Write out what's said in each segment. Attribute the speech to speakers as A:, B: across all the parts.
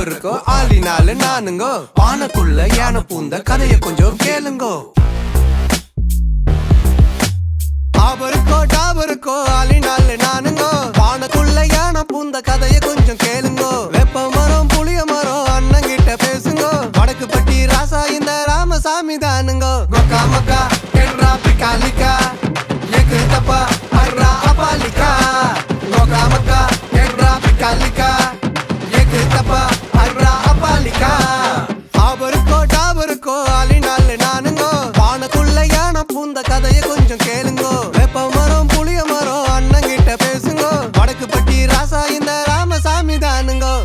A: டாபருக்கோ ஆளினால நானுங்கோ பானைக்குள்ள யானை பூந்த கதைய கொஞ்சம் கேளுங்கோ டாபருக்கோ டாபருக்கோ ஆளினால நானுங்கோ பானைக்குள்ள யானை பூந்த கதைய கொஞ்சம் கேளுங்கோ வெப்ப மரம் புளிய மரம் அண்ணன் கிட்ட பேசுங்கோ வடக்கு பட்டி ராசா இந்த ராமசாமி தானுங்கோ கொக்கா மக்கா கெட்ரா பிகாலிக்கா எக்கு தப்பா அர்ரா அபாலிக்கா கொக்கா மக்கா கெட்ரா பிகாலிக்கா எக்கு தப்பா அர்ரா அபாலிக்கா டாபருக்கோ டாபருக்கோ ஆளினால நானுங்கோ பானைக்குள்ள யானை பூந்த கதைய கொஞ்சம் கேளுங்கோ வெப்ப மரம் புளிய மரம் அண்ணன் கிட்ட பேசுங்கோ வடக்கு பட்டி ராசா இந்த ராமசாமி தானுங்கோ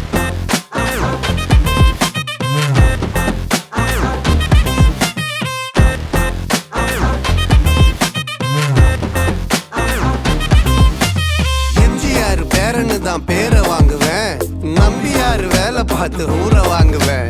A: எம்ஜிஆர் பேரனு தான் பேரை வாங்குவேன் நம்பியார் வேலை பார்த்து ஊற வாங்குவேன்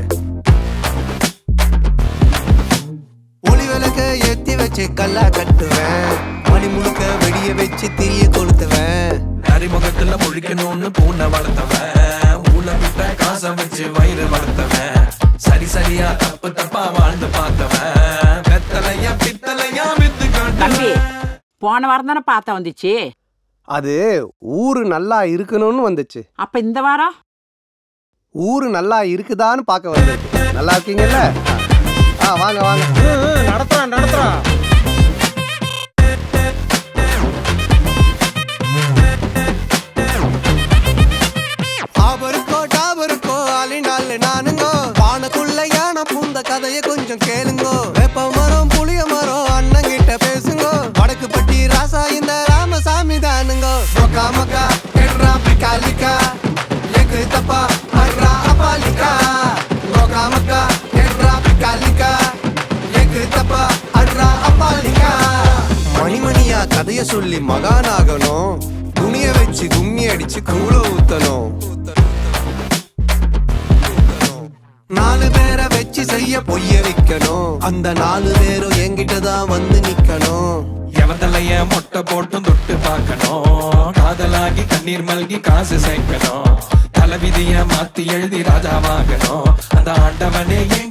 A: ஒளி விளக்க ஏத்தி வச்சு கல்லா கட்டுவேன் மணி முழுக்க வெடிய வச்சு திரிய கொளுத்துவேன்
B: அறிமுகத்துல முழிக்கணும்னு பூனை வளர்த்தவன் ஊழ விட்ட காசை வச்சு வயிறு வளர்த்தவன் சரி சரியா தப்பு தப்பா வாழ்ந்து பார்த்தவன் வெத்தலையா பித்தலையா வித்து
C: தம்பி
B: காட்டுவன்
C: போன வாரம் தானே பார்த்தா வந்துச்சு
A: அது ஊரு நல்லா இருக்கணும்னு வந்துச்சு
C: அப்ப இந்த வாரம்
A: ஊரு நல்லா இருக்குதான்னு பார்க்க வந்திருக்கு நல்லா இருக்கீங்கல்ல ஆ வாங்க வாங்க
D: நடத்துறான் நடத்துறான்
A: டாபருக்கோ டாபருக்கோ ஆளினால நானுங்கோ பானைக்குள்ள யானை பூந்த கதைய கொஞ்சம் கேளுங்கோ வேப்ப மரம் புளிய மரம் அண்ணன் கிட்ட பேசுங்கோ வடக்கு பட்டி ராசா இந்த ராமசாமி தானுங்கோ மக்கா மக்கா கெட்ரா பிகாலிக்கா எக்கு தப்பா அர்ரா அபாலிக்கா மக்கா மக்கா கெட்ரா பிகாலிக்கா எக்கு தப்பா அர்ரா அபாலிக்கா மணிமணியா கதைய சொல்லி மகானாகணும் துணிய வச்சு கும்மி அடிச்சு கூழ ஊத்தணும் நாலு பேரை வச்சு செய்ய பொய்ய வைக்கணும் அந்த நாலு பேரும் என்கிட்ட தான் வந்து நிக்கணும்
B: எவத்தலைய மொட்டை போட்டும் தொட்டு பார்க்கணும் காதலாகி கண்ணீர் மல்கி காசு சேர்க்கணும் தலைவிதிய மாத்தி எழுதி ராஜாவாகணும் அந்த ஆண்டவனே